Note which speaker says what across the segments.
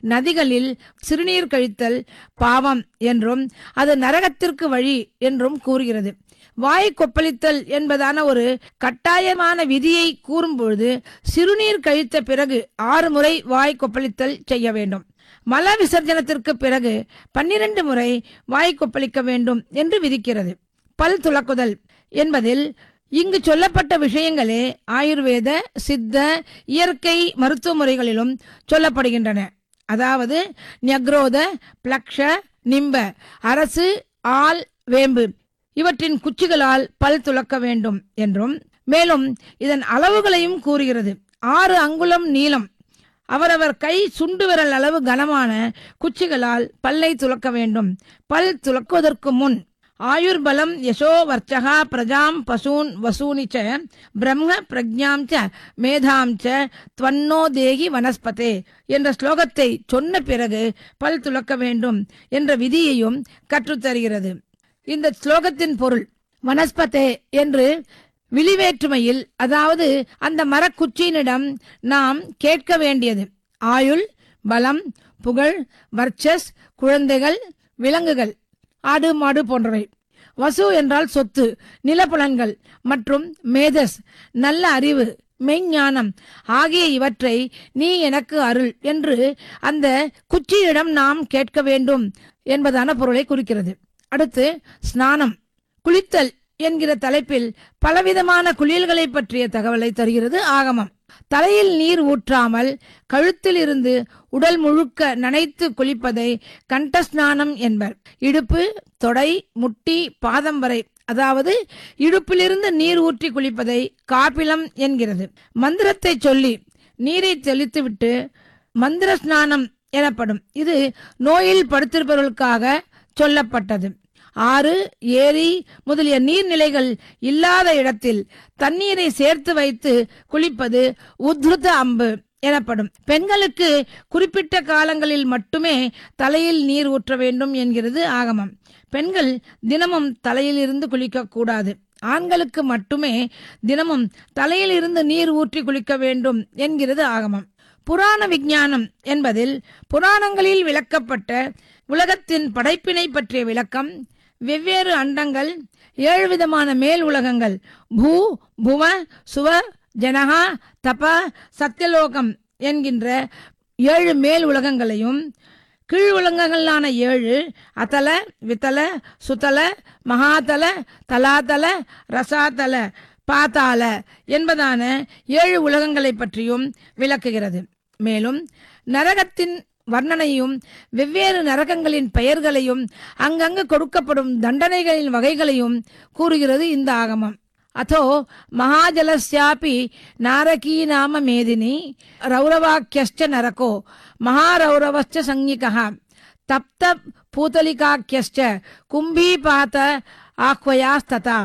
Speaker 1: நதிகளில் சிறுநீர் கழித்தல் பாவம் என்றும் அது நரகத்திற்கு வழி என்றும் கூறுகிறது வாய் கொப்பளித்தல் என்பதான ஒரு கட்டாயமான விதியை கூறும்பொழுது சிறுநீர் கழித்த பிறகு ஆறு முறை வாய் கொப்பளித்தல் செய்ய வேண்டும் மல விசர்ஜனத்திற்கு பிறகு பன்னிரண்டு முறை வாய் கொப்பளிக்க வேண்டும் என்று விதிக்கிறது பல் துலக்குதல் என்பதில் இங்கு சொல்லப்பட்ட விஷயங்களே ஆயுர்வேத சித்த இயற்கை மருத்துவ முறைகளிலும் சொல்லப்படுகின்றன அதாவது ஞக்ரோத பிளக்ஷ நிம்ப அரசு ஆல் வேம்பு இவற்றின் குச்சிகளால் பல் துலக்க வேண்டும் என்றும் மேலும் இதன் அளவுகளையும் கூறுகிறது ஆறு அங்குலம் நீளம் அவரவர் கை சுண்டு விரல் அளவு கனமான குச்சிகளால் பல்லை துலக்க வேண்டும் பல் துலக்குவதற்கு முன் ஆயுர்பலம் யசோ வர்ச்சகா பிரஜாம் பசூன் வசூனி ச பிரம்ம பிரஜாம் ச மேதாம் ச துவன்னோ தேகி வனஸ்பதே என்ற ஸ்லோகத்தை சொன்ன பிறகு பல் துலக்க வேண்டும் என்ற விதியையும் கற்றுத்தருகிறது இந்த ஸ்லோகத்தின் பொருள் வனஸ்பதே என்று விழிவேற்றுமையில் அதாவது அந்த மரக்குச்சியினிடம் நாம் கேட்க வேண்டியது ஆயுள் பலம் புகழ் வர்ச்சஸ் குழந்தைகள் விலங்குகள் ஆடு மாடு போன்றவை வசு என்றால் சொத்து நிலப்புலன்கள் மற்றும் மேதஸ் நல்ல அறிவு மெய்ஞானம் ஆகிய இவற்றை நீ எனக்கு அருள் என்று அந்த குச்சியிடம் நாம் கேட்க வேண்டும் என்பதான பொருளை குறிக்கிறது அடுத்து ஸ்நானம் குளித்தல் என்கிற தலைப்பில் பலவிதமான குளியல்களை பற்றிய தகவலை தருகிறது ஆகமம் தலையில் நீர் ஊற்றாமல் கழுத்தில் இருந்து உடல் முழுக்க நனைத்து குளிப்பதை கண்டஸ்நானம் என்பர் இடுப்பு தொடை முட்டி பாதம் வரை அதாவது இடுப்பிலிருந்து நீர் ஊற்றி குளிப்பதை காபிலம் என்கிறது மந்திரத்தை சொல்லி நீரை தெளித்துவிட்டு மந்திர ஸ்நானம் எனப்படும் இது நோயில் படுத்திருப்பவர்களுக்காக சொல்லப்பட்டது ஆறு ஏரி முதலிய நீர்நிலைகள் இல்லாத இடத்தில் தண்ணீரை சேர்த்து வைத்து குளிப்பது உத்ருத அம்பு எனப்படும் பெண்களுக்கு குறிப்பிட்ட காலங்களில் மட்டுமே தலையில் நீர் ஊற்ற வேண்டும் என்கிறது ஆகமம் பெண்கள் தினமும் தலையில் இருந்து குளிக்க கூடாது ஆண்களுக்கு மட்டுமே தினமும் தலையில் இருந்து நீர் ஊற்றி குளிக்க வேண்டும் என்கிறது ஆகமம் புராண விஞ்ஞானம் என்பதில் புராணங்களில் விளக்கப்பட்ட உலகத்தின் படைப்பினை பற்றிய விளக்கம் வெவ்வேறு அண்டங்கள் ஏழு விதமான மேல் உலகங்கள் பூ புவ சுவ ஜனகா தப சத்தியலோகம் என்கின்ற ஏழு மேல் உலகங்களையும் கீழ் உலகங்களான ஏழு அத்தல வித்தல சுத்தல மகாதல தலாதல ரசாதல பாதாள என்பதான ஏழு உலகங்களை பற்றியும் விளக்குகிறது மேலும் நரகத்தின் வர்ணனையும் வெவ்வேறு நரகங்களின் பெயர்களையும் அங்கங்கு கொடுக்கப்படும் தண்டனைகளின் வகைகளையும் கூறுகிறது இந்த ஆகமம் அதோ மகாஜலஸ்யாபி நாரகீ நாம மேதினி ரௌரவாக்கியஸ்ச நரகோ மகாரௌரவஸ்ச சஞ்ஞிகா தப்த பூதலிகாக்கியஸ்ச கும்பீபாத ஆஹ்வயாஸ்ததா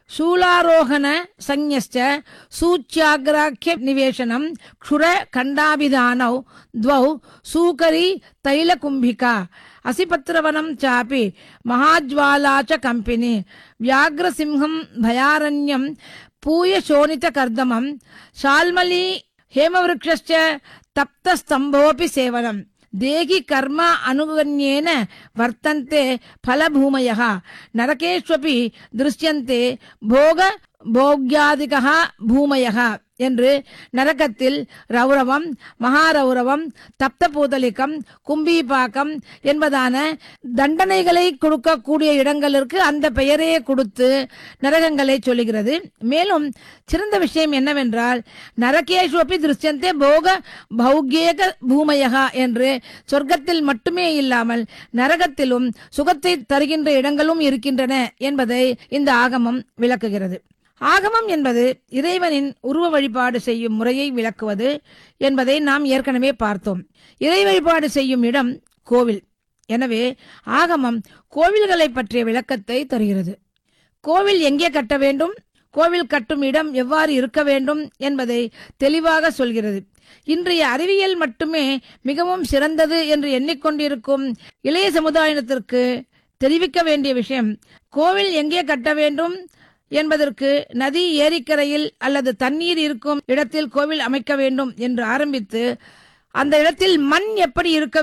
Speaker 1: शूलारोहण संज्ञश्च सूच्याग्राख्य निवेशनं क्षुर खण्डाभिधानौ द्वौ सूकरी तैलकुम्भिका असिपत्रवनं चापि महाज्वाला च कम्पिनी व्याघ्रसिंहं भयारण्यं पूयशोणितकर्दमं शाल्मली हेमवृक्षश्च तप्तस्तम्भोऽपि सेवनम् தேகி கர்ம அனுகன்யேன வர்த்தந்தே பலபூமய நரகேஷ்வபி திருஷ்யந்தே போக போக்யாதிகா பூமய என்று நரகத்தில் ரௌரவம் மகாரௌரவம் தப்த பூதலிகம் கும்பீபாக்கம் என்பதான தண்டனைகளை கொடுக்கக்கூடிய இடங்களுக்கு அந்த பெயரையே கொடுத்து நரகங்களை சொல்லுகிறது மேலும் சிறந்த விஷயம் என்னவென்றால் நரகேஷ்வபி திருஷ்யந்தே போக பௌகேக பூமயகா என்று சொர்க்கத்தில் மட்டுமே இல்லாமல் நரகத்திலும் சுகத்தை தருகின்ற இடங்களும் இருக்கின்றன என்பதை இந்த ஆகமம் விளக்குகிறது ஆகமம் என்பது இறைவனின் உருவ வழிபாடு செய்யும் முறையை விளக்குவது என்பதை நாம் ஏற்கனவே பார்த்தோம் இறை வழிபாடு செய்யும் இடம் கோவில் எனவே ஆகமம் கோவில்களை பற்றிய விளக்கத்தை தருகிறது கோவில் எங்கே கட்ட வேண்டும் கோவில் கட்டும் இடம் எவ்வாறு இருக்க வேண்டும் என்பதை தெளிவாக சொல்கிறது இன்றைய அறிவியல் மட்டுமே மிகவும் சிறந்தது என்று எண்ணிக்கொண்டிருக்கும் இளைய சமுதாயத்திற்கு தெரிவிக்க வேண்டிய விஷயம் கோவில் எங்கே கட்ட வேண்டும் என்பதற்கு நதி ஏரிக்கரையில் அல்லது தண்ணீர் இருக்கும் இடத்தில் கோவில் அமைக்க வேண்டும் என்று ஆரம்பித்து அந்த இடத்தில் மண் எப்படி இருக்க